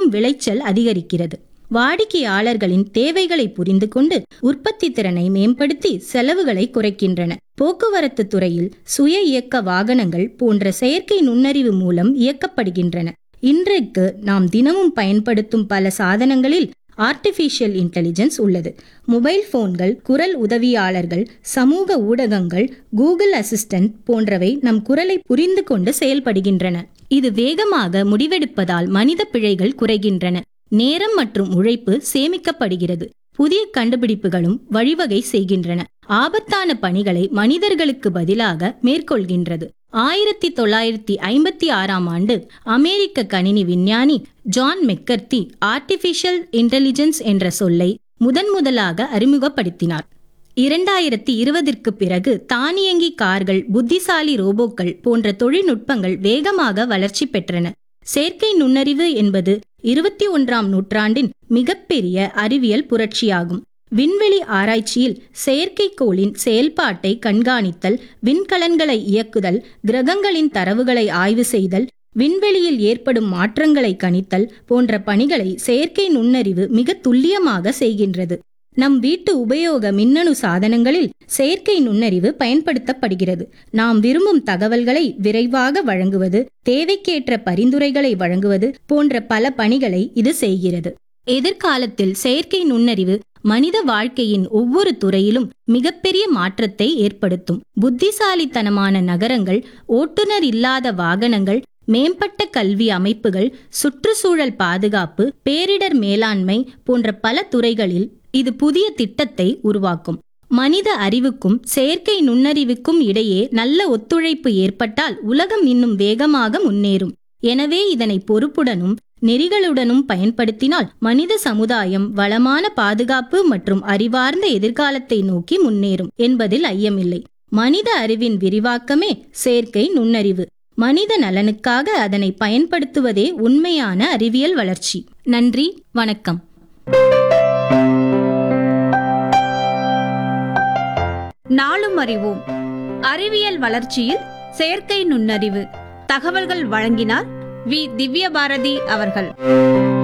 மேலும் விளைச்சல் அதிகரிக்கிறது வாடிக்கையாளர்களின் தேவைகளை புரிந்து கொண்டு உற்பத்தி திறனை மேம்படுத்தி செலவுகளை குறைக்கின்றன போக்குவரத்து துறையில் சுய இயக்க வாகனங்கள் போன்ற செயற்கை நுண்ணறிவு மூலம் இயக்கப்படுகின்றன இன்றைக்கு நாம் தினமும் பயன்படுத்தும் பல சாதனங்களில் ஆர்டிஃபிஷியல் இன்டெலிஜென்ஸ் உள்ளது மொபைல் போன்கள் குரல் உதவியாளர்கள் சமூக ஊடகங்கள் கூகுள் அசிஸ்டன்ட் போன்றவை நம் குரலை புரிந்து கொண்டு செயல்படுகின்றன இது வேகமாக முடிவெடுப்பதால் மனித பிழைகள் குறைகின்றன நேரம் மற்றும் உழைப்பு சேமிக்கப்படுகிறது புதிய கண்டுபிடிப்புகளும் வழிவகை செய்கின்றன ஆபத்தான பணிகளை மனிதர்களுக்கு பதிலாக மேற்கொள்கின்றது ஆயிரத்தி தொள்ளாயிரத்தி ஐம்பத்தி ஆறாம் ஆண்டு அமெரிக்க கணினி விஞ்ஞானி ஜான் மெக்கர்த்தி ஆர்டிபிஷியல் இன்டெலிஜென்ஸ் என்ற சொல்லை முதன் முதலாக அறிமுகப்படுத்தினார் இரண்டாயிரத்தி இருபதிற்கு பிறகு தானியங்கி கார்கள் புத்திசாலி ரோபோக்கள் போன்ற தொழில்நுட்பங்கள் வேகமாக வளர்ச்சி பெற்றன செயற்கை நுண்ணறிவு என்பது இருபத்தி ஒன்றாம் நூற்றாண்டின் மிகப்பெரிய அறிவியல் புரட்சியாகும் விண்வெளி ஆராய்ச்சியில் செயற்கைக்கோளின் செயல்பாட்டை கண்காணித்தல் விண்கலன்களை இயக்குதல் கிரகங்களின் தரவுகளை ஆய்வு செய்தல் விண்வெளியில் ஏற்படும் மாற்றங்களை கணித்தல் போன்ற பணிகளை செயற்கை நுண்ணறிவு மிக துல்லியமாக செய்கின்றது நம் வீட்டு உபயோக மின்னணு சாதனங்களில் செயற்கை நுண்ணறிவு பயன்படுத்தப்படுகிறது நாம் விரும்பும் தகவல்களை விரைவாக வழங்குவது தேவைக்கேற்ற பரிந்துரைகளை வழங்குவது போன்ற பல பணிகளை இது செய்கிறது எதிர்காலத்தில் செயற்கை நுண்ணறிவு மனித வாழ்க்கையின் ஒவ்வொரு துறையிலும் மிகப்பெரிய மாற்றத்தை ஏற்படுத்தும் புத்திசாலித்தனமான நகரங்கள் ஓட்டுநர் இல்லாத வாகனங்கள் மேம்பட்ட கல்வி அமைப்புகள் சுற்றுச்சூழல் பாதுகாப்பு பேரிடர் மேலாண்மை போன்ற பல துறைகளில் இது புதிய திட்டத்தை உருவாக்கும் மனித அறிவுக்கும் செயற்கை நுண்ணறிவுக்கும் இடையே நல்ல ஒத்துழைப்பு ஏற்பட்டால் உலகம் இன்னும் வேகமாக முன்னேறும் எனவே இதனை பொறுப்புடனும் நெறிகளுடனும் பயன்படுத்தினால் மனித சமுதாயம் வளமான பாதுகாப்பு மற்றும் அறிவார்ந்த எதிர்காலத்தை நோக்கி முன்னேறும் என்பதில் ஐயமில்லை மனித அறிவின் விரிவாக்கமே செயற்கை நுண்ணறிவு மனித நலனுக்காக அதனை பயன்படுத்துவதே உண்மையான அறிவியல் வளர்ச்சி நன்றி வணக்கம் நாளும் அறிவோம் அறிவியல் வளர்ச்சியில் செயற்கை நுண்ணறிவு தகவல்கள் வழங்கினார் வி திவ்யபாரதி அவர்கள்